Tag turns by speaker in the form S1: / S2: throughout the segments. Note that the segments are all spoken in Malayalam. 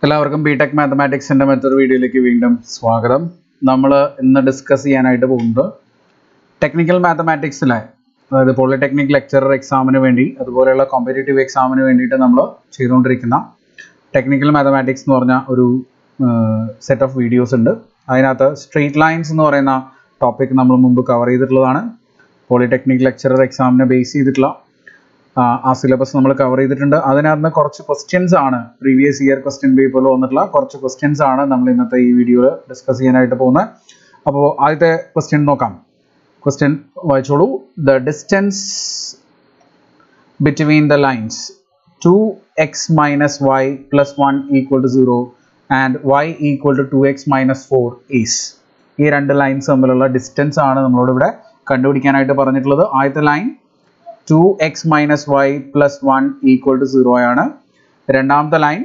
S1: എല്ലാവർക്കും ബി ടെക് മാത്തമാറ്റിക്സിൻ്റെ മറ്റൊരു വീഡിയോയിലേക്ക് വീണ്ടും സ്വാഗതം നമ്മൾ ഇന്ന് ഡിസ്കസ് ചെയ്യാനായിട്ട് പോകുന്നത് ടെക്നിക്കൽ മാത്തമാറ്റിക്സിലെ അതായത് പോളിടെക്നിക് ലെക്ചറർ എക്സാമിന് വേണ്ടി അതുപോലെയുള്ള കോമ്പറ്റേറ്റീവ് എക്സാമിന് വേണ്ടിയിട്ട് നമ്മൾ ചെയ്തുകൊണ്ടിരിക്കുന്ന ടെക്നിക്കൽ മാത്തമാറ്റിക്സ് എന്ന് പറഞ്ഞ ഒരു സെറ്റ് ഓഫ് വീഡിയോസ് ഉണ്ട് അതിനകത്ത് സ്ട്രെയിറ്റ് ലൈൻസ് എന്ന് പറയുന്ന ടോപ്പിക് നമ്മൾ മുമ്പ് കവർ ചെയ്തിട്ടുള്ളതാണ് പോളിടെക്നിക് ലെക്ചറർ എക്സാമിനെ ബേസ് ചെയ്തിട്ടുള്ള ആ, ആ സിലബസ് നമ്മൾ കവർ ചെയ്തിട്ടുണ്ട് അതിനകത്ത് നിന്ന് കുറച്ച് ക്വസ്റ്റ്യൻസ് ആണ് പ്രീവിയസ് ഇയർ ക്വസ്റ്റ്യൻ പേപ്പറിൽ വന്നിട്ടുള്ള കുറച്ച് ക്വസ്റ്റ്യൻസ് ആണ് നമ്മൾ ഇന്നത്തെ ഈ വീഡിയോയിൽ ഡിസ്കസ് ചെയ്യാനായിട്ട് പോകുന്നത് അപ്പോൾ ആദ്യത്തെ ക്വസ്റ്റ്യൻ നോക്കാം ക്വസ്റ്റ്യൻ വായിച്ചോളൂ the distance between the lines two x minus y plus one equal to zero and y equal to two x minus four is ഈ രണ്ട് ലൈൻസ് തമ്മിലുള്ള ഡിസ്റ്റൻസ് ആണ് നമ്മളോട് ഇവിടെ കണ്ടുപിടിക്കാനായിട്ട് പറഞ്ഞിട്ടുള്ളത് ആദ്യത്തെ line two x minus y plus one equal to zero ആണ് രണ്ടാമത്തെ line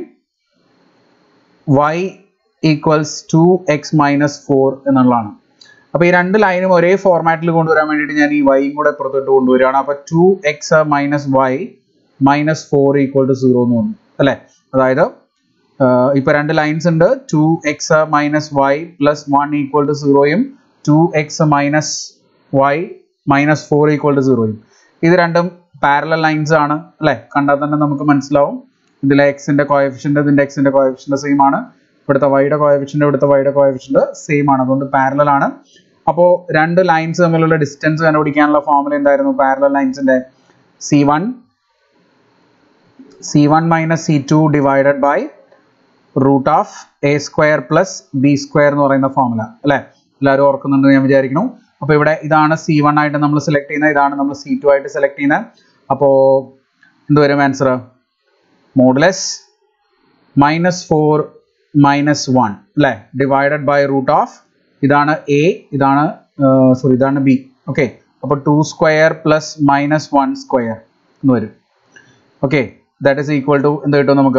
S1: y equals two x minus four എന്നുള്ളതാണ് അപ്പോൾ ഈ രണ്ട് ലൈനും ഒരേ ഫോർമാറ്റിൽ കൊണ്ടുവരാൻ വേണ്ടിയിട്ട് ഞാൻ ഈ വൈയും കൂടെ പുറത്തോട്ട് കൊണ്ടുവരികയാണ് അപ്പോൾ two x minus y minus four equal to zero എന്ന് തോന്നുന്നു അല്ലേ അതായത് ഇപ്പോൾ രണ്ട് ലൈൻസ് ഉണ്ട് two x minus y plus one equal to സീറോയും two x minus y minus four equal to സീറോയും ഇത് രണ്ടും പാരലൽ ലൈൻസ് ആണ് അല്ലേ കണ്ടാൽ തന്നെ നമുക്ക് മനസ്സിലാവും ഇതിലെ എക്സിന്റെ കോയഫിഷ്യന്റ് ഇതിന്റെ എക്സിന്റെ കോയഫിഷ്യന്റ് സെയിം ആണ് ഇവിടുത്തെ വൈയുടെ കോയഫിഷ്യന്റ് ഇവിടുത്തെ വൈയുടെ കോയഫിഷ്യന്റ് സെയിം ആണ് അതുകൊണ്ട് പാരലൽ ആണ് അപ്പോൾ രണ്ട് ലൈൻസ് തമ്മിലുള്ള ഡിസ്റ്റൻസ് കണ്ടുപിടിക്കാനുള്ള ഫോർമുല എന്തായിരുന്നു പാരലൽ ലൈൻസിന്റെ c one c one minus c two divided by root of a square plus b square എന്ന് പറയുന്ന ഫോർമുല അല്ലേ എല്ലാവരും ഓർക്കുന്നുണ്ട് ഞാൻ വിചാരിക്കുന്നു അപ്പോൾ ഇവിടെ ഇതാണ് സി വൺ ആയിട്ട് നമ്മൾ സെലക്ട് ചെയ്യുന്നത് ഇതാണ് നമ്മൾ സി ടു ആയിട്ട് സെലക്ട് ചെയ്യുന്നത് അപ്പോൾ എന്ത് വരും answer modulus minus four minus one അല്ലേ ഡിവൈഡഡ് ബൈ റൂട്ട് ഓഫ് ഇതാണ് എ ഇതാണ് സോറി ഇതാണ് ബി ഓക്കെ അപ്പോൾ two square plus minus one square എന്ന് വരും okay that is equal to എന്ത് കിട്ടും നമുക്ക്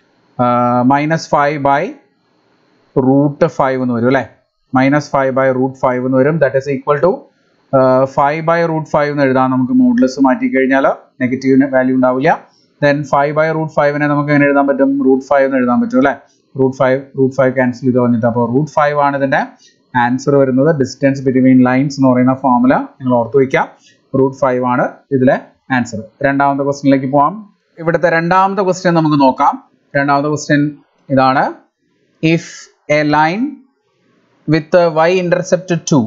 S1: minus five by root five എന്ന് വരും അല്ലേ minus five by root five എന്ന് വരും that is equal to five by root five എന്ന് എഴുതാം നമുക്ക് മോഡ്ലെസ് മാറ്റി കഴിഞ്ഞാൽ നെഗറ്റീവ് വാല്യൂ ഉണ്ടാവില്ല ദെൻ ഫൈവ് ബൈ റൂട്ട് ഫൈവിനെ നമുക്ക് എങ്ങനെ എഴുതാൻ പറ്റും റൂട്ട് ഫൈവ് എന്ന് എഴുതാൻ പറ്റും അല്ലേ root five root five cancel ചെയ്ത് പറഞ്ഞിട്ട് അപ്പോൾ റൂട്ട് ഫൈവ് ആണ് ഇതിന്റെ ആൻസർ വരുന്നത് ഡിസ്റ്റൻസ് ബിറ്റ്വീൻ ലൈൻസ് എന്ന് പറയുന്ന ഫോർമുല നിങ്ങൾ ഓർത്ത് വയ്ക്കാം റൂട്ട് ഫൈവ് ആണ് ഇതിലെ ആൻസർ രണ്ടാമത്തെ ക്വസ്റ്റ്യനിലേക്ക് പോവാം ഇവിടുത്തെ രണ്ടാമത്തെ ക്വസ്റ്റ്യൻ നമുക്ക് നോക്കാം രണ്ടാമത്തെ ക്വസ്റ്റ്യൻ ഇതാണ് if a line with y intercept two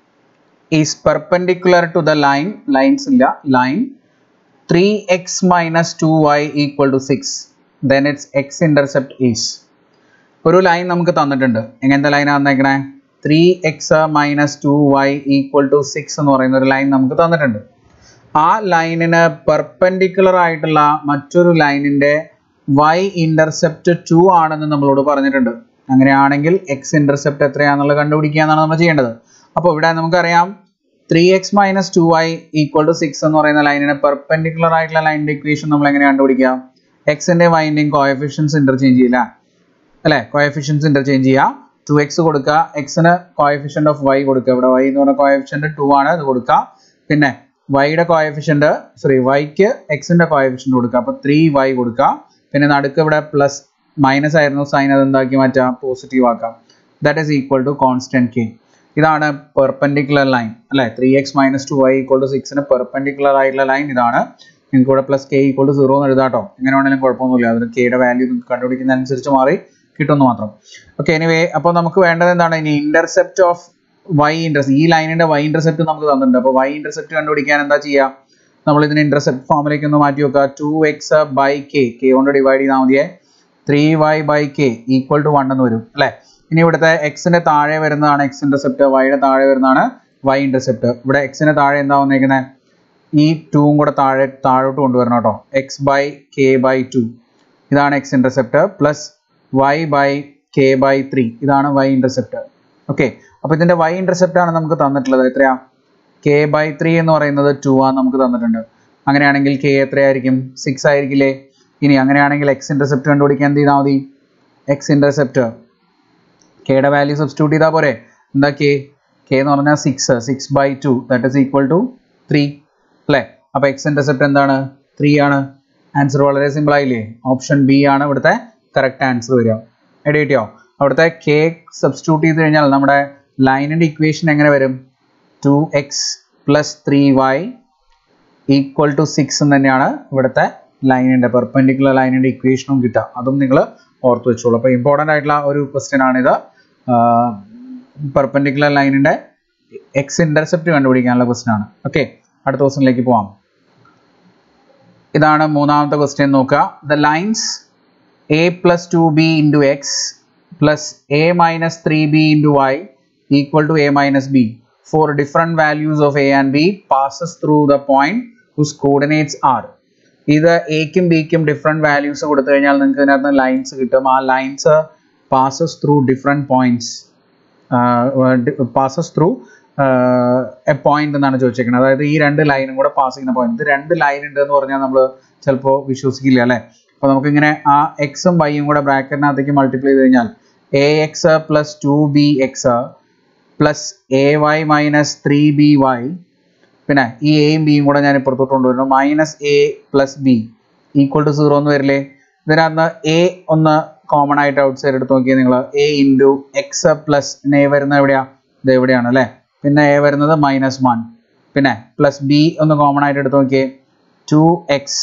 S1: is perpendicular to the line lines ഇല്ല line three x minus two y equal to six then its x intercept is ഒരു ലൈൻ നമുക്ക് തന്നിട്ടുണ്ട് എങ്ങനത്തെ ലൈനാണ് തന്നേക്കണേ three x minus two y equal to six എന്ന് പറയുന്ന ഒരു ലൈൻ നമുക്ക് തന്നിട്ടുണ്ട് ആ ലൈനിന് പെർപെൻഡിക്കുലർ ആയിട്ടുള്ള മറ്റൊരു ലൈനിന്റെ വൈ ഇന്റർസെപ്റ്റ് ടു ആണെന്ന് നമ്മളോട് പറഞ്ഞിട്ടുണ്ട് അങ്ങനെയാണെങ്കിൽ എക്സ് ഇന്റർസെപ്റ്റ് എത്രയാണെന്നുള്ളത് കണ്ടുപിടിക്കുക എന്നാണ് നമ്മൾ ചെയ്യേണ്ടത് അപ്പോൾ ഇവിടെ നമുക്കറിയാം three x minus two y equal to six എന്ന് പറയുന്ന ലൈനിന് പെർപെൻഡിക്കുലർ ആയിട്ടുള്ള ലൈനിന്റെ ഇക്വേഷൻ നമ്മൾ എങ്ങനെ കണ്ടുപിടിക്കുക എക്സിന്റെ വൈൻ്റെയും കോയഫിഷ്യൻസ് ഇന്റർചേഞ്ച് ചെയ്യില്ല അല്ലേ കോയഫിഷ്യൻസ് ഇന്റർചേഞ്ച് ചെയ്യുക ടു എക്സ് കൊടുക്കുക എക്സിന് കോയഫിഷ്യന്റ് ഓഫ് വൈ കൊടുക്കുക ഇവിടെ വൈ എന്ന് പറഞ്ഞ കോയഫിഷ്യന്റ് ടു ആണ് അത് കൊടുക്കുക പിന്നെ വൈയുടെ കോയഫിഷ്യന്റ് സോറി വൈക്ക് എക്സിന്റെ കോയഫിഷ്യന്റ് കൊടുക്കുക അപ്പോൾ ത്രീ വൈ കൊടുക്കുക പിന്നെ നടുക്ക് ഇവിടെ പ്ലസ് മൈനസ് ആയിരുന്നു സൈൻ അത് എന്താക്കി മാറ്റാം പോസിറ്റീവ് ആക്കാം that is equal to constant k ഇതാണ് പെർപെൻഡിക്കുലർ ലൈൻ അല്ലെ three x minus two y equal to സിക്സിന് പെർപെൻഡിക്കുലർ ആയിട്ടുള്ള ലൈൻ ഇതാണ് നിങ്ങൾക്ക് ഇവിടെ plus k equal to zero എന്ന് എഴുതാട്ടോ എങ്ങനെ വേണമെങ്കിലും കുഴപ്പമൊന്നുമില്ല അതിന് കെയുടെ വാല്യൂ നിങ്ങൾക്ക് കണ്ടുപിടിക്കുന്നതനുസരിച്ച് മാറി കിട്ടുമെന്ന് മാത്രം ഓക്കെ എനിവേ അപ്പോൾ നമുക്ക് വേണ്ടത് എന്താണ് ഇനി ഇന്റർസെപ്റ്റ് ഓഫ് വൈ ഇന്റർസെപ്റ്റ് ഈ ലൈനിന്റെ വൈ ഇന്റർസെപ്റ്റ് നമുക്ക് തന്നിട്ടുണ്ട് അപ്പോൾ വൈ ഇന്റർസെപ്റ്റ് കണ്ടുപിടിക്കാൻ എന്താ ചെയ്യുക നമ്മൾ ഇതിന് ഇന്റർസെപ്റ്റ് ഫോമിലേക്ക് ഒന്ന് മാറ്റി വെക്കുക two x by k k കൊണ്ട് ഡിവൈഡ് ചെയ്താൽ മതിയേ three y by k equal to one എന്ന് വരും അല്ലേ ഇനി ഇവിടുത്തെ എക്സിന്റെ താഴെ വരുന്നതാണ് എക്സ് ഇന്റർസെപ്റ്റ് വൈയുടെ താഴെ വരുന്നതാണ് വൈ ഇന്റർസെപ്റ്റ് ഇവിടെ എക്സിന്റെ താഴെ എന്താ വന്നേക്കുന്നത് ഈ ടൂവും കൂടെ താഴെ താഴോട്ട് കൊണ്ടുവരണം കേട്ടോ x by k by two ഇതാണ് x intercept plus y by k by three ഇതാണ് വൈ ഇന്റർസെപ്റ്റ് ഓക്കെ അപ്പോൾ ഇതിന്റെ വൈ ഇന്റർസെപ്റ്റ് ആണ് നമുക്ക് തന്നിട്ടുള്ളത് എത്രയാ കെ ബൈ ത്രീ എന്ന് പറയുന്നത് ടു ആണ് നമുക്ക് തന്നിട്ടുണ്ട് അങ്ങനെയാണെങ്കിൽ കെ എത്രയായിരിക്കും സിക്സ് ആയിരിക്കില്ലേ ഇനി അങ്ങനെയാണെങ്കിൽ എക്സ് ഇന്റർസെപ്റ്റ് കണ്ടുപിടിക്കാൻ എന്ത് ചെയ്താൽ മതി എക്സ് ഇന്റർസെപ്റ്റ് കെയുടെ വാല്യൂ സബ്സ്റ്റിറ്റ്യൂട്ട് ചെയ്താൽ പോരെ എന്താ കെ കെ എന്ന് പറഞ്ഞാൽ six six by two that is equal to three അല്ലേ അപ്പോൾ എക്സ് ഇന്റർസെപ്റ്റ് എന്താണ് ത്രീ ആണ് ആൻസർ വളരെ സിമ്പിൾ ആയില്ലേ ഓപ്ഷൻ ബി ആണ് ഇവിടുത്തെ കറക്റ്റ് ആൻസർ വരിക ഐഡിയ കിട്ടിയോ അവിടുത്തെ കെ സബ്സ്റ്റിറ്റ്യൂട്ട് ചെയ്ത് കഴിഞ്ഞാൽ നമ്മുടെ ലൈനിൻ്റെ ഇക്വേഷൻ എങ്ങനെ വരും two x plus three y equal to six എന്ന് തന്നെയാണ് ഇവിടുത്തെ ലൈനിൻ്റെ പെർപെൻഡിക്കുലർ ലൈനിൻ്റെ ഇക്വേഷനും കിട്ടുക അതും നിങ്ങൾ ഓർത്ത് വെച്ചോളൂ അപ്പോൾ ഇമ്പോർട്ടൻ്റ് ആയിട്ടുള്ള ഒരു ക്വസ്റ്റ്യൻ ആണിത് പെർപെൻഡിക്കുലർ ലൈനിൻ്റെ എക്സ് ഇൻ്റർസെപ്റ്റ് കണ്ടുപിടിക്കാനുള്ള ക്വസ്റ്റ്യൻ ആണ് ഓക്കെ അടുത്ത ക്വസ്റ്റ്യനിലേക്ക് പോവാം ഇതാണ് മൂന്നാമത്തെ ക്വസ്റ്റ്യൻ നോക്കുക the lines a plus two b into x plus a minus three b into y equal to a minus b for different values of a and b passes through the point whose coordinates are ഇത് എക്കും ബിക്കും ഡിഫറെൻറ്റ് വാല്യൂസ് കൊടുത്തു കഴിഞ്ഞാൽ നിങ്ങൾക്ക് ഇതിനകത്ത് ലൈൻസ് കിട്ടും ആ lines passes through different points passes through a point എന്നാണ് ചോദിച്ചേക്കുന്നത് അതായത് ഈ രണ്ട് ലൈനും കൂടെ പാസ് ചെയ്യുന്ന പോയിന്റ് ഇത് രണ്ട് ലൈൻ ഉണ്ട് എന്ന് പറഞ്ഞാൽ നമ്മൾ ചിലപ്പോൾ വിശ്വസിക്കില്ല അല്ലേ അപ്പോൾ നമുക്കിങ്ങനെ ആ എക്സും വൈയും കൂടെ ബ്രാക്കറ്റിനകത്തേക്ക് മൾട്ടിപ്ലൈ ചെയ്ത് കഴിഞ്ഞാൽ a x plus two b x plus a y minus three b y പിന്നെ ഈ എയും ബിയും കൂടെ ഞാൻ ഇപ്പുറത്തോട്ട് കൊണ്ടുവരുന്നു minus a plus b equal to zero എന്ന് വരില്ലേ ഇതിനകത്ത് എ ഒന്ന് കോമൺ ആയിട്ട് ഔട്ട് സൈഡ് എടുത്ത് നോക്കിയാൽ നിങ്ങൾ a into x plus a വരുന്നത് എവിടെയാ ഇത് എവിടെയാണ് അല്ലേ പിന്നെ എ വരുന്നത് മൈനസ് വൺ പിന്നെ പ്ലസ് ബി ഒന്ന് കോമൺ ആയിട്ട് എടുത്ത് നോക്കിയേ two x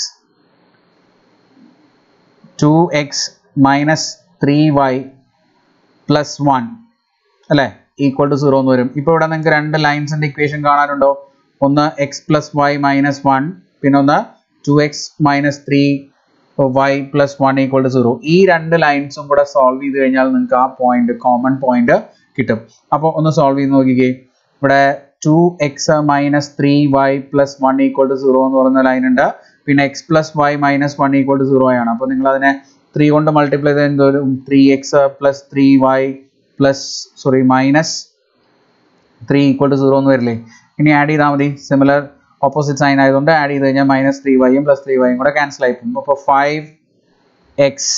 S1: two x minus three y plus one അല്ലേ ഈക്വൽ ടു സീറോ എന്ന് വരും ഇപ്പോൾ ഇവിടെ നിങ്ങൾക്ക് രണ്ട് ലൈൻസിൻ്റെ ഇക്വേഷൻ കാണാനുണ്ടോ ഒന്ന് x plus y minus one പിന്നെ ഒന്ന് two x minus three y plus one equal to zero ഈ രണ്ട് ലൈൻസും കൂടെ സോൾവ് ചെയ്ത് കഴിഞ്ഞാൽ നിങ്ങൾക്ക് ആ പോയിന്റ് കോമൺ പോയിന്റ് കിട്ടും അപ്പോൾ ഒന്ന് സോൾവ് ചെയ്ത് നോക്കിക്കേ ഇവിടെ two x minus three y plus one equal to zero എന്ന് പറയുന്ന ലൈൻ ഉണ്ട് പിന്നെ x plus y minus one equal to zero ആണ് അപ്പോൾ നിങ്ങൾ അതിനെ ത്രീ കൊണ്ട് മൾട്ടിപ്ലൈ ചെയ്ത് എന്തോരും three x plus three y plus sorry minus three equal to zero എന്ന് വരില്ലേ ഇനി ആഡ് ചെയ്താൽ മതി സിമിലർ ഓപ്പോസിറ്റ് സൈൻ ആയതുകൊണ്ട് ആഡ് ചെയ്ത് കഴിഞ്ഞാൽ മൈനസ് ത്രീ വൈയും പ്ലസ് ത്രീ വൈയും കൂടെ ക്യാൻസൽ ആയി പോകും അപ്പോൾ five x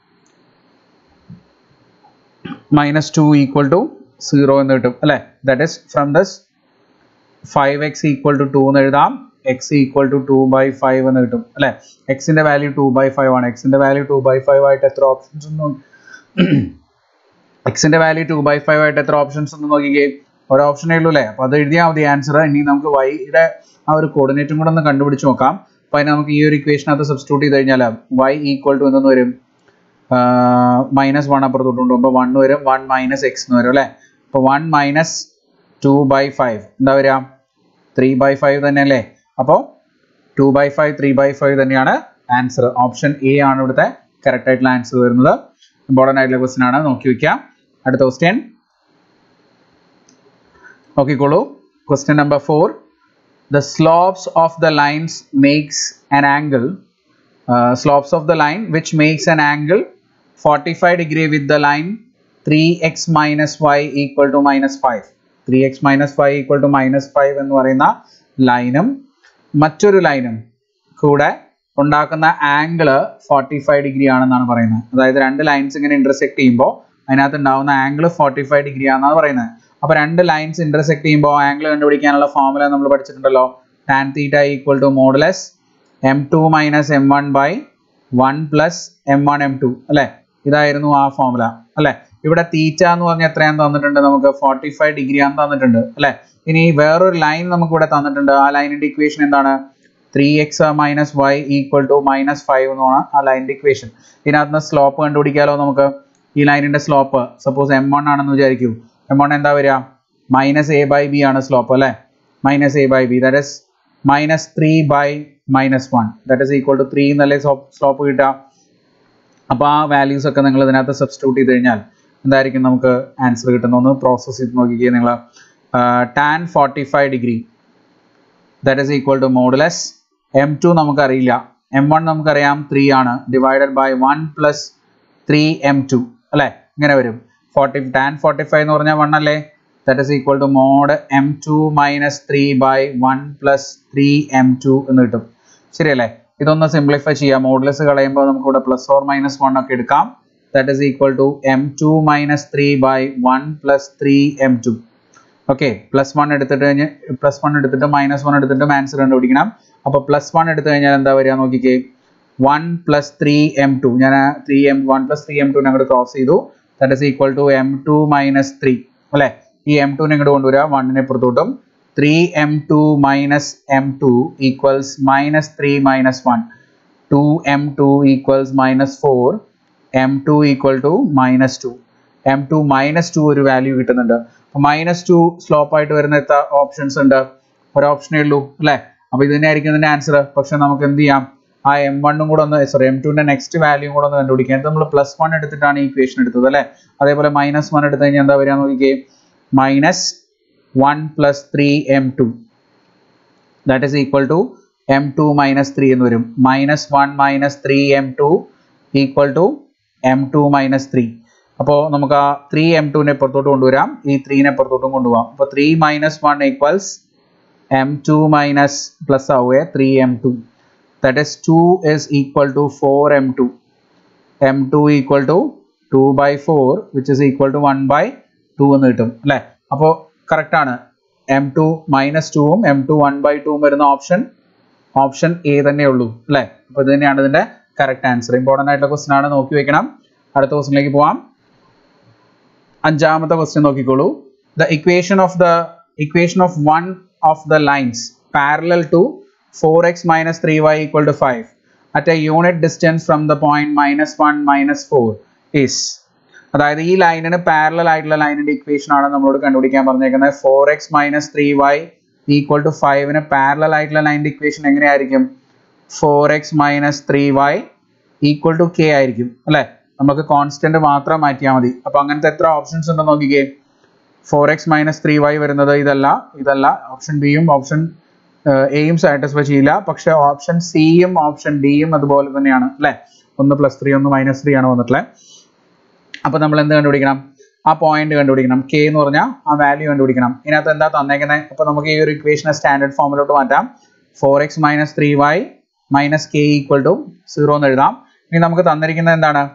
S1: minus two equal to zero എന്ന് കിട്ടും അല്ലേ that is from thus five x equal to two എന്ന് എഴുതാം x equal to two by five എന്ന് കിട്ടും അല്ലേ എക്സിന്റെ വാല്യൂ ടു ബൈ ഫൈവ് ആണ് എക്സിന്റെ വാല്യൂ ടു ബൈ ഫൈവ് ആയിട്ട് എത്ര ഓപ്ഷൻസ് ഒന്നും എക്സിന്റെ വാല്യൂ ടു ബൈ ഫൈവ് ആയിട്ട് എത്ര ഓപ്ഷൻസ് ഒന്ന് നോക്കിക്കേ ഒരു ഓപ്ഷനേ ഉള്ളൂ അല്ലേ അപ്പോൾ അത് എഴുതിയാൽ മതി ആൻസർ ഇനി നമുക്ക് വൈയുടെ ആ ഒരു കോർഡിനേറ്റും കൂടെ ഒന്ന് കണ്ടുപിടിച്ച് നോക്കാം അപ്പോൾ അതിന് നമുക്ക് ഈ ഒരു ഇക്വേഷനകത്ത് സബ്സ്റ്റിറ്റ്യൂട്ട് ചെയ്ത് കഴിഞ്ഞാൽ വൈ ഈക്വൽ ടു എന്തെന്ന് വരും മൈനസ് വൺ അപ്പുറത്തോട്ട് കൊണ്ടുപോകുമ്പോൾ വൺ വരും വൺ മൈനസ് എക്സ് എന്ന് വരും അല്ലേ അപ്പോൾ one minus two by five എന്താ വരിക ത്രീ ബൈ ഫൈവ് തന്നെ അല്ലേ അപ്പോൾ two by five three by five തന്നെയാണ് ആൻസർ ഓപ്ഷൻ എ ആണ് ഇവിടുത്തെ കറക്റ്റ് ആയിട്ടുള്ള ആൻസർ വരുന്നത് ഇമ്പോർട്ടൻ്റ് ആയിട്ടുള്ള ക്വസ്റ്റ്യൻ ആണ് നോക്കി വെക്കാം അടുത്ത ക്വസ്റ്റ്യൻ നോക്കിക്കോളൂ question number four the slopes of the lines makes an angle uh, slopes of the line which makes an angle 45 degree with the line 3x minus y equal to minus 5 3x minus y equal to minus 5 എന്ന് പറയുന്ന ലൈനും മറ്റൊരു ലൈനും കൂടെ ഉണ്ടാക്കുന്ന ആംഗിള് ഫോർട്ടി ഫൈവ് ഡിഗ്രി ആണെന്നാണ് പറയുന്നത് അതായത് രണ്ട് ലൈൻസ് ഇങ്ങനെ ഇന്റർസെക്ട് ചെയ്യുമ്പോൾ അതിനകത്ത് ഉണ്ടാവുന്ന ആംഗിൾ ഫോർട്ടി ഫൈവ് ഡിഗ്രി ആണെന്നാണ് പറയുന്നത് അപ്പോൾ രണ്ട് ലൈൻസ് ഇന്റർസെക്ട് ചെയ്യുമ്പോൾ ആംഗിൾ കണ്ടുപിടിക്കാനുള്ള ഫോർമുല നമ്മൾ പഠിച്ചിട്ടുണ്ടല്ലോ tan theta equal to modulus m two minus m one by one plus m one m two അല്ലേ ഇതായിരുന്നു ആ ഫോർമുല അല്ലേ ഇവിടെ തീറ്റ എന്ന് പറഞ്ഞാൽ എത്രയാന്ന് തന്നിട്ടുണ്ട് നമുക്ക് ഫോർട്ടി ഫൈവ് ഡിഗ്രി ആണെന്ന് തന്നിട്ടുണ്ട് അല്ലേ ഇനി വേറൊരു ലൈൻ നമുക്ക് ഇവിടെ തന്നിട്ടുണ്ട് ആ ലൈനിന്റെ ഇക്വേഷൻ എന്താണ് three x minus y equal to minus five എന്നാണ് ആ ലൈനിന്റെ ഇക്വേഷൻ ഇതിനകത്ത് നിന്ന് സ്ലോപ്പ് കണ്ടുപിടിക്കാലോ നമുക്ക് ഈ ലൈനിന്റെ സ്ലോപ്പ് സപ്പോസ് എം വൺ ആണെന്ന് വിചാരിക്കൂ എം വൺ എന്താ വരിക മൈനസ് എ ബൈ ബി ആണ് സ്ലോപ്പ് അല്ലേ minus a by b that is minus three by minus one that is equal to three എന്നല്ലേ സ്ലോപ്പ് കിട്ടുക അപ്പോൾ ആ വാല്യൂസ് ഒക്കെ നിങ്ങൾ ഇതിനകത്ത് സബ്സ്റ്റിറ്റ്യൂട്ട് ചെയ്ത് കഴിഞ്ഞാൽ എന്തായിരിക്കും നമുക്ക് ആൻസർ കിട്ടുന്ന ഒന്ന് പ്രോസസ് ചെയ്ത് നോക്കിക്കേ നിങ്ങൾ tan forty five degree that is equal to modulus m two നമുക്കറിയില്ല എം വൺ നമുക്കറിയാം ത്രീ ആണ് divided by one plus three m two അല്ലേ ഇങ്ങനെ വരും ഫോർട്ടി ടാൻ ഫോർട്ടി ഫൈവ് എന്ന് പറഞ്ഞാൽ വൺ അല്ലേ that is equal to mod m two minus three by one plus three m two എന്ന് കിട്ടും ശരിയല്ലേ ഇതൊന്ന് സിംപ്ലിഫൈ ചെയ്യാം മോഡുലസ് കളയുമ്പോൾ നമുക്ക് ഇവിടെ പ്ലസ് ഓർ മൈനസ് വൺ ഒക്കെ എടുക്കാം that is equal to m two minus three by one plus three m two okay plus one എടുത്തിട്ട് കഴിഞ്ഞ് പ്ലസ് വൺ എടുത്തിട്ട് മൈനസ് വൺ എടുത്തിട്ട് ആൻസർ കണ്ടുപിടിക്കണം അപ്പോൾ പ്ലസ് വൺ എടുത്തു കഴിഞ്ഞാൽ എന്താ വരിക നോക്കിക്കേ one plus three m two ഞാൻ three m one plus three m two അങ്ങോട്ട് ക്രോസ് ചെയ്തു that is equal to m two minus three അല്ലേ ഈ എം ടുനെ ഇങ്ങോട്ട് കൊണ്ടുവരിക വണ്ണിനെ പുറത്തോട്ടും three m two minus m two equals minus three minus one two m two equals minus four m two equal to minus two m two minus two ഒരു വാല്യൂ കിട്ടുന്നുണ്ട് അപ്പൊ മൈനസ് ടു സ്ലോപ്പ് ആയിട്ട് വരുന്ന എത്ര ഓപ്ഷൻസ് ഉണ്ട് ഒരു ഓപ്ഷനേ ഉള്ളൂ അല്ലേ അപ്പൊ ഇത് തന്നെയായിരിക്കും ഇതിന്റെ ആൻസർ പക്ഷെ നമുക്ക് എന്ത് ചെയ്യാം ആ എം വണ്ണും കൂടെ ഒന്ന് സോറി എം ടുന്റെ നെക്സ്റ്റ് വാല്യൂ കൂടെ ഒന്ന് കണ്ടുപിടിക്കാൻ ഇത് നമ്മൾ പ്ലസ് വൺ എടുത്തിട്ടാണ് ഈ ഇക്വേഷൻ എടുത്തത് അല്ലേ അതേപോലെ മൈനസ് വൺ എടുത്തു കഴിഞ്ഞാൽ എന്താ വരിക നോക്കിക്കേ minus one plus three m two that is equal to m two minus three എന്ന് വരും minus one minus three m two equal to m two minus three അപ്പോൾ നമുക്ക് ആ ത്രീ എം ടുവിനെ പുറത്തോട്ട് കൊണ്ടുവരാം ഈ ത്രീനെ പുറത്തോട്ടും കൊണ്ടുപോകാം അപ്പോൾ three minus one equals m two minus plus ആവുക three m two that is 2 is equal to 4 m2 m2 equal to 2 by 4 which is equal to 1 by 2 എന്ന് കിട്ടും അല്ലേ അപ്പോൾ കറക്റ്റ് ആണ് എം ടു മൈനസ് ടുവും എം ടു വൺ ബൈ ടൂവും വരുന്ന ഓപ്ഷൻ ഓപ്ഷൻ എ തന്നെ ഉള്ളൂ അല്ലേ അപ്പോൾ ഇത് തന്നെയാണ് ഇതിന്റെ കറക്റ്റ് ആൻസർ ഇമ്പോർട്ടൻ്റ് ആയിട്ടുള്ള ക്വസ്റ്റൻ ആണ് നോക്കി വെക്കണം അടുത്ത ക്വസ്റ്റിലേക്ക് പോവാം അഞ്ചാമത്തെ ക്വസ്റ്റ്യൻ നോക്കിക്കോളൂ the equation of the equation of one of the lines parallel to 4x minus 3y equal to 5 at a unit distance from the point minus 1 minus 4 is അതായത് ഈ ലൈനിന് പാരലൽ ആയിട്ടുള്ള ലൈനിന്റെ ഇക്വേഷൻ ആണ് നമ്മളോട് കണ്ടുപിടിക്കാൻ പറഞ്ഞേക്കുന്നത് four x minus three y equal to ഫൈവിന് പാരലൽ ആയിട്ടുള്ള ലൈനിന്റെ ഇക്വേഷൻ എങ്ങനെയായിരിക്കും four x minus three y equal to k ആയിരിക്കും അല്ലെ നമുക്ക് കോൺസ്റ്റന്റ് മാത്രം മാറ്റിയാൽ മതി അപ്പൊ അങ്ങനത്തെ എത്ര ഓപ്ഷൻസ് ഉണ്ടെന്ന് നോക്കിക്കേ four x minus three y വരുന്നത് ഇതല്ല ഇതല്ല ഓപ്ഷൻ ബിയും ഓപ്ഷൻ എയും സാറ്റിസ്ഫൈ ചെയ്യില്ല പക്ഷെ ഓപ്ഷൻ സിയും ഓപ്ഷൻ ഡിയും അതുപോലെ തന്നെയാണ് അല്ലെ ഒന്ന് പ്ലസ് ത്രീ ഒന്ന് മൈനസ് ത്രീ ആണ് വന്നിട്ടുള്ളത് അപ്പൊ നമ്മൾ എന്ത് കണ്ടുപിടിക്കണം ആ പോയിന്റ് കണ്ടുപിടിക്കണം കെ എന്ന് പറഞ്ഞാൽ ആ വാല്യൂ കണ്ടുപിടിക്കണം ഇതിനകത്ത് എന്താ തന്നേക്കുന്നത് അപ്പൊ നമുക്ക് ഈ ഒരു ഇക്വേഷനെ സ്റ്റാൻഡേർഡ് ഫോമിലോട്ട് മാറ്റാം four x minus three y minus k equal to zero എന്ന് എഴുതാം ഇനി നമുക്ക് തന്നിരിക്കുന്നത് എന്താണ്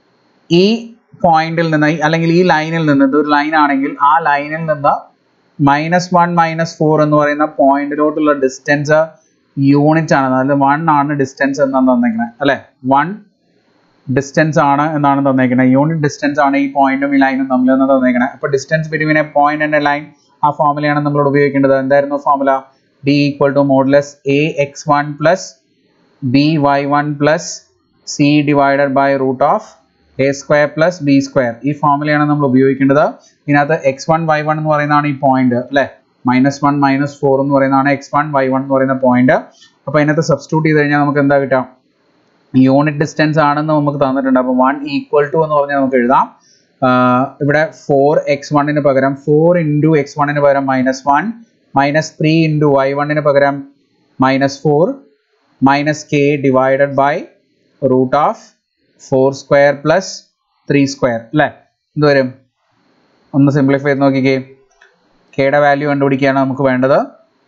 S1: ഈ പോയിന്റിൽ നിന്ന് അല്ലെങ്കിൽ ഈ ലൈനിൽ നിന്ന് ഇതൊരു ലൈൻ ആണെങ്കിൽ ആ ലൈനിൽ നിന്ന് മൈനസ് വൺ മൈനസ് ഫോർ എന്ന് പറയുന്ന പോയിന്റിലോട്ടുള്ള ഡിസ്റ്റൻസ് യൂണിറ്റ് ആണ് അതായത് വൺ ആണ് ഡിസ്റ്റൻസ് എന്നാണ് തന്നേക്കുന്നത് അല്ലെ വൺ ഡിസ്റ്റൻസ് ആണ് എന്നാണ് തന്നേക്കുന്നത് യൂണിറ്റ് ഡിസ്റ്റൻസ് ആണ് ഈ പോയിന്റും ഈ ലൈനും തമ്മിൽ എന്ന് തന്നേക്കുന്നത് അപ്പൊ distance between a point and a line ആ ഫോമുലയാണ് നമ്മളോട് ഉപയോഗിക്കേണ്ടത് എന്തായിരുന്നു formula d equal to modulus a x one plus b y one plus c divided by root of a square plus b square ഈ ഫോമുലയാണ് നമ്മൾ ഉപയോഗിക്കേണ്ടത് ഇതിനകത്ത് എക്സ് വൺ വൈ വൺ എന്ന് പറയുന്നതാണ് ഈ പോയിന്റ് അല്ലെ മൈനസ് വൺ മൈനസ് ഫോർ എന്ന് പറയുന്നതാണ് എക്സ് വൺ വൈ വൺ എന്ന് പറയുന്ന പോയിന്റ് അപ്പൊ അതിനകത്ത് സബ്സ്റ്റിറ്റ്യൂട്ട് ചെയ്ത് കഴിഞ്ഞാൽ നമുക്ക് എന്താ കിട്ടാം യൂണിറ്റ് ഡിസ്റ്റൻസ് ആണെന്ന് നമുക്ക് തന്നിട്ടുണ്ട് അപ്പൊ വൺ ഈക്വൽ ടു എന്ന് പറഞ്ഞാൽ നമുക്ക് എഴുതാം ഇവിടെ ഫോർ എക്സ് വണ്ണിന് പകരം ഫോർ ഇൻറ്റു എക്സ് വണ്ണിന് പകരം minus one minus three into y വണ്ണിന് പകരം minus four minus k divided by root of four square plus three square അല്ലേ എന്ത് വരും ഒന്ന് സിംപ്ലിഫൈ ചെയ്ത് നോക്കിക്കേ കെയുടെ വാല്യൂ കണ്ടുപിടിക്കുകയാണ് നമുക്ക് വേണ്ടത്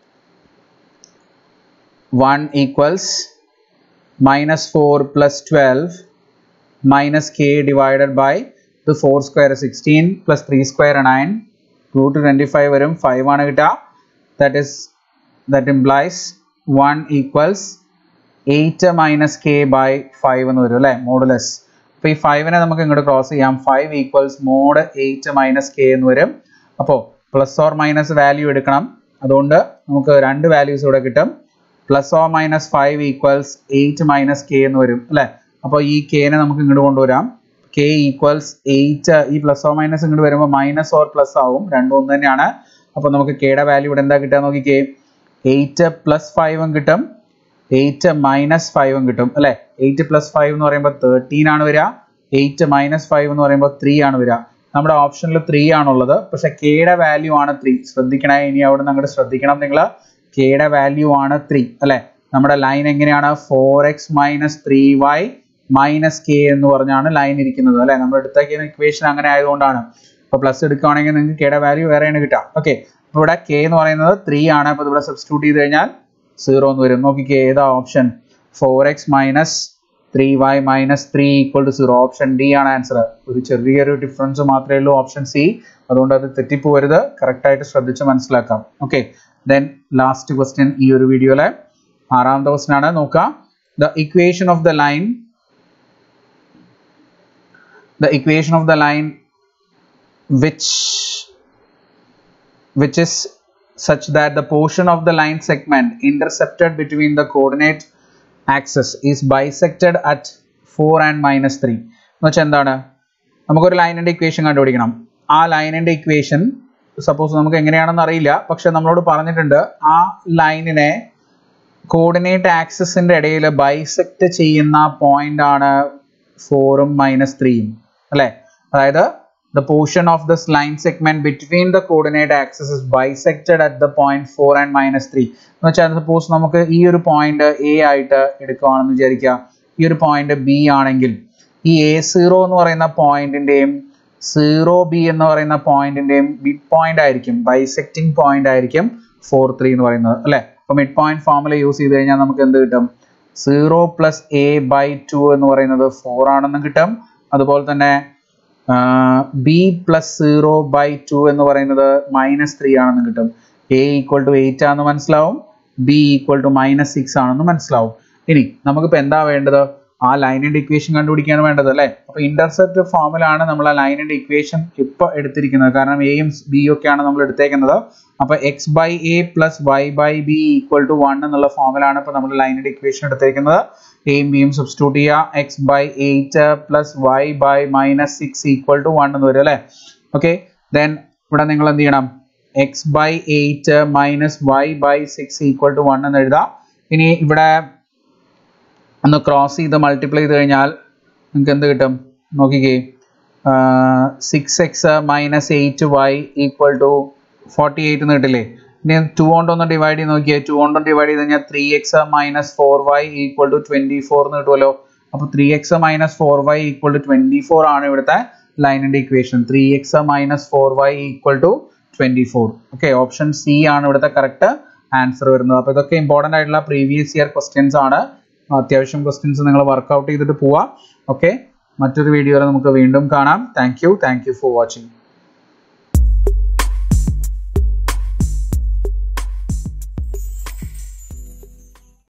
S1: one equals minus four plus twelve minus k divided by ഇത് four square sixteen plus three square nine root twenty five വരും ഫൈവ് ആണ് കിട്ടുക that is that implies one equals eight minus k by five എന്ന് വരും അല്ലേ മോഡുലസ് അപ്പോൾ ഈ ഫൈവിനെ നമുക്ക് ഇങ്ങോട്ട് ക്രോസ് ചെയ്യാം five equals mod eight minus k എന്ന് വരും അപ്പോൾ പ്ലസ് ഓർ മൈനസ് വാല്യൂ എടുക്കണം അതുകൊണ്ട് നമുക്ക് രണ്ട് വാല്യൂസ് ഇവിടെ കിട്ടും plus or minus five equals eight minus k എന്ന് വരും അല്ലേ അപ്പോൾ ഈ കെനെ നമുക്ക് ഇങ്ങോട്ട് കൊണ്ടുവരാം കെ ഈക്വൽസ് എയ്റ്റ് ഈ പ്ലസ് ഓർ മൈനസ് ഇങ്ങോട്ട് വരുമ്പോൾ മൈനസ് ഓർ പ്ലസ് ആവും രണ്ടും ഒന്ന് തന്നെയാണ് അപ്പോൾ നമുക്ക് കെയുടെ വാല്യൂ ഇവിടെ എന്താ കിട്ടുക നോക്കിക്കേ എയ്റ്റ് പ്ലസ് ഫൈവും കിട്ടും എയ്റ്റ് മൈനസ് ഫൈവും കിട്ടും അല്ലെ എയ്റ്റ് പ്ലസ് ഫൈവ് എന്ന് പറയുമ്പോൾ തേർട്ടീൻ ആണ് വരിക എയ്റ്റ് മൈനസ് ഫൈവ് എന്ന് പറയുമ്പോൾ ത്രീ ആണ് വരിക നമ്മുടെ ഓപ്ഷനിൽ ത്രീ ആണുള്ളത് പക്ഷെ കെയുടെ വാല്യൂ ആണ് ത്രീ ശ്രദ്ധിക്കണേ ഇനി അവിടെ നിന്ന് അങ്ങോട്ട് ശ്രദ്ധിക്കണം നിങ്ങൾ കെയുടെ വാല്യൂ ആണ് ത്രീ അല്ലെ നമ്മുടെ ലൈൻ എങ്ങനെയാണ് four x minus three y minus k എന്ന് പറഞ്ഞാണ് ലൈൻ ഇരിക്കുന്നത് അല്ലെ നമ്മൾ എടുത്തേക്കുന്ന ഇക്വേഷൻ അങ്ങനെ ആയതുകൊണ്ടാണ് ഇപ്പൊ പ്ലസ് എടുക്കുകയാണെങ്കിൽ നിങ്ങൾക്ക് കെയുടെ വാല്യൂ വേറെയാണ് കിട്ടുക ഓക്കെ അപ്പൊ ഇവിടെ കെ എന്ന് പറയുന്നത് ത്രീ ആണ് അപ്പൊ ഇവിടെ സബ്സ്റ്റിറ്റ്യൂട്ട് ചെയ്ത് കഴിഞ്ഞാൽ സീറോ എന്ന് വരും നോക്കിക്കേ ഏതാ option four x minus three y minus three equal to zero option D ആണ് ആൻസർ ഒരു ചെറിയൊരു ഡിഫറൻസ് മാത്രമേ ഉള്ളൂ ഓപ്ഷൻ സി അതുകൊണ്ട് അത് തെറ്റിപ്പോരുത് കറക്റ്റ് ആയിട്ട് ശ്രദ്ധിച്ച് മനസ്സിലാക്കാം ഓക്കെ ദെൻ ലാസ്റ്റ് ക്വസ്റ്റ്യൻ ഈ ഒരു വീഡിയോയിലെ ആറാമത്തെ ക്വസ്റ്റ്യൻ ആണ് നോക്കാം the equation of the line the equation of the line which which is such that the portion of the line segment intercepted between the coordinate axis is bisected at 4 and minus 3 എന്ന് വെച്ചാൽ എന്താണ് നമുക്കൊരു ലൈനിൻ്റെ ഇക്വേഷൻ കണ്ടുപിടിക്കണം ആ ലൈനിൻ്റെ ഇക്വേഷൻ സപ്പോസ് നമുക്ക് എങ്ങനെയാണെന്ന് അറിയില്ല പക്ഷെ നമ്മളോട് പറഞ്ഞിട്ടുണ്ട് ആ ലൈനിനെ കോർഡിനേറ്റ് ആക്സിസിൻ്റെ ഇടയിൽ ബൈസെക്റ്റ് ചെയ്യുന്ന പോയിന്റ് ആണ് ഫോറും മൈനസ് ത്രീയും അല്ലേ അതായത് the portion of this line segment between the coordinate axes is bisected at the point 4 and minus 3 എന്ന് വെച്ചാൽ സപ്പോസ് നമുക്ക് ഈ ഒരു പോയിന്റ് എ ആയിട്ട് എടുക്കുകയാണെന്ന് വിചാരിക്കുക ഈ ഒരു പോയിന്റ് ബി ആണെങ്കിൽ ഈ എ സീറോ എന്ന് പറയുന്ന പോയിന്റിന്റെയും സീറോ ബി എന്ന് പറയുന്ന പോയിന്റിന്റെയും മിഡ് പോയിന്റ് ആയിരിക്കും ബൈസെക്റ്റിംഗ് പോയിന്റ് ആയിരിക്കും ഫോർ ത്രീ എന്ന് പറയുന്നത് അല്ലെ അപ്പൊ മിഡ് പോയിന്റ് ഫോമുല യൂസ് ചെയ്ത് കഴിഞ്ഞാൽ നമുക്ക് എന്ത് കിട്ടും zero plus a by two എന്ന് പറയുന്നത് ഫോർ ആണെന്ന് കിട്ടും അതുപോലെ തന്നെ b plus zero by two എന്ന് പറയുന്നത് മൈനസ് ത്രീ ആണെന്ന് കിട്ടും എ ഈക്വൽ ടു എയ്റ്റ് ആണെന്ന് മനസ്സിലാവും b equal to minus six ആണെന്ന് മനസ്സിലാവും ഇനി നമുക്കിപ്പോൾ എന്താ വേണ്ടത് ആ ലൈനിന്റെ ഇക്വേഷൻ കണ്ടുപിടിക്കുകയാണ് വേണ്ടത് അല്ലേ അപ്പോൾ ഇന്റർസെപ്റ്റ് ഫോമിലാണ് നമ്മൾ ആ ലൈനിന്റെ ഇക്വേഷൻ ഇപ്പോൾ എടുത്തിരിക്കുന്നത് കാരണം എയും ബിയും ഒക്കെയാണ് നമ്മൾ എടുത്തേക്കുന്നത് അപ്പോൾ x by a plus y by b equal to one എന്നുള്ള ഫോമിലാണ് ഇപ്പോൾ നമ്മൾ ലൈനിന്റെ ഇക്വേഷൻ എടുത്തിരിക്കുന്നത് എയും ബിയും സബ്സ്റ്റിറ്റ്യൂട്ട് ചെയ്യുക x by eight plus y by minus six equal to one എന്ന് വരും അല്ലേ ഓക്കെ ദെൻ ഇവിടെ നിങ്ങൾ എന്ത് ചെയ്യണം x by eight minus y by six equal to one എന്ന് എഴുതാം ഇനി ഇവിടെ ഒന്ന് ക്രോസ് ചെയ്ത് മൾട്ടിപ്ലൈ ചെയ്ത് കഴിഞ്ഞാൽ നിങ്ങൾക്ക് എന്ത് കിട്ടും നോക്കിക്കേ six x minus eight y equal to forty eight എന്ന് കിട്ടില്ലേ ഇനി ടു കൊണ്ട് ഒന്ന് ഡിവൈഡ് ചെയ്ത് നോക്കിയേ ടു കൊണ്ട് ഡിവൈഡ് ചെയ്ത് കഴിഞ്ഞാൽ three x minus four y equal to twenty four എന്ന് കിട്ടുമല്ലോ അപ്പോൾ three x minus four y equal to twenty four ആണ് ഇവിടുത്തെ ലൈനിൻ്റെ equation three x minus four y equal to twenty four okay option C ആണ് ഇവിടുത്തെ കറക്റ്റ് ആൻസർ വരുന്നത് അപ്പോൾ ഇതൊക്കെ ഇമ്പോർട്ടൻ്റ് ആയിട്ടുള്ള പ്രീവിയസ് ഇയർ ക്വസ്റ്റ്യൻസ് ആണ് അത്യാവശ്യം ക്വസ്റ്റ്യൻസ് നിങ്ങൾ വർക്കൗട്ട് ചെയ്തിട്ട് പോവാം ഓക്കെ മറ്റൊരു വീഡിയോയിൽ നമുക്ക് വീണ്ടും കാണാം thank you thank you for watching